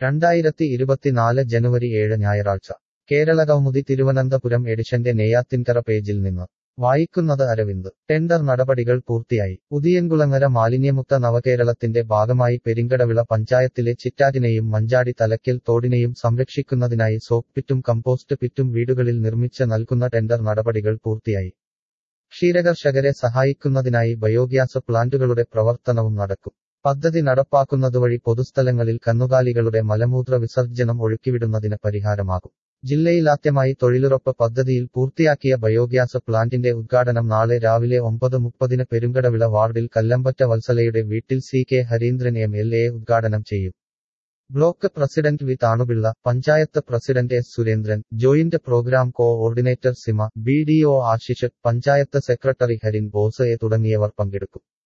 രണ്ടായിരത്തി ഇരുപത്തിനാല് ജനുവരി ഏഴ് ഞായറാഴ്ച കേരളകൗമുദി തിരുവനന്തപുരം എഡിഷന്റെ നെയ്യാത്തിൻകര പേജിൽ നിന്ന് വായിക്കുന്നത് അരവിന്ദ് ടെൻഡർ നടപടികൾ പൂർത്തിയായി ഉദിയൻകുളങ്ങര മാലിന്യമുക്ത നവകേരളത്തിന്റെ ഭാഗമായി പെരിങ്കടവിള പഞ്ചായത്തിലെ ചിറ്റാറ്റിനെയും മഞ്ചാടി തലയ്ക്കൽ തോടിനെയും സംരക്ഷിക്കുന്നതിനായി സോപ്പ് പിറ്റും കമ്പോസ്റ്റ് പിറ്റും വീടുകളിൽ നിർമ്മിച്ച് നൽകുന്ന ടെൻഡർ നടപടികൾ പൂർത്തിയായി ക്ഷീരകർഷകരെ സഹായിക്കുന്നതിനായി ബയോഗ്യാസ് പ്ലാന്റുകളുടെ പ്രവർത്തനവും നടക്കും പദ്ധതി നടപ്പാക്കുന്നതുവഴി പൊതുസ്ഥലങ്ങളിൽ കന്നുകാലികളുടെ മലമൂത്ര വിസർജനം ഒഴുക്കിവിടുന്നതിന് പരിഹാരമാകും ജില്ലയിലാദ്യമായി തൊഴിലുറപ്പ് പദ്ധതിയിൽ പൂർത്തിയാക്കിയ ബയോഗ്യാസ് പ്ലാന്റിന്റെ ഉദ്ഘാടനം നാളെ രാവിലെ ഒമ്പത് മുപ്പതിന് പെരുങ്കടവിള വാർഡിൽ കല്ലമ്പറ്റ വത്സലയുടെ വീട്ടിൽ C K Harindran M L A ഉദ്ഘാടനം ചെയ്യും block president V Thanupillai panchayat president S Surendran joint programme coordinator Sima B D O Ashish panchayat secretary Harin Bose A തുടങ്ങിയവർ പങ്കെടുക്കും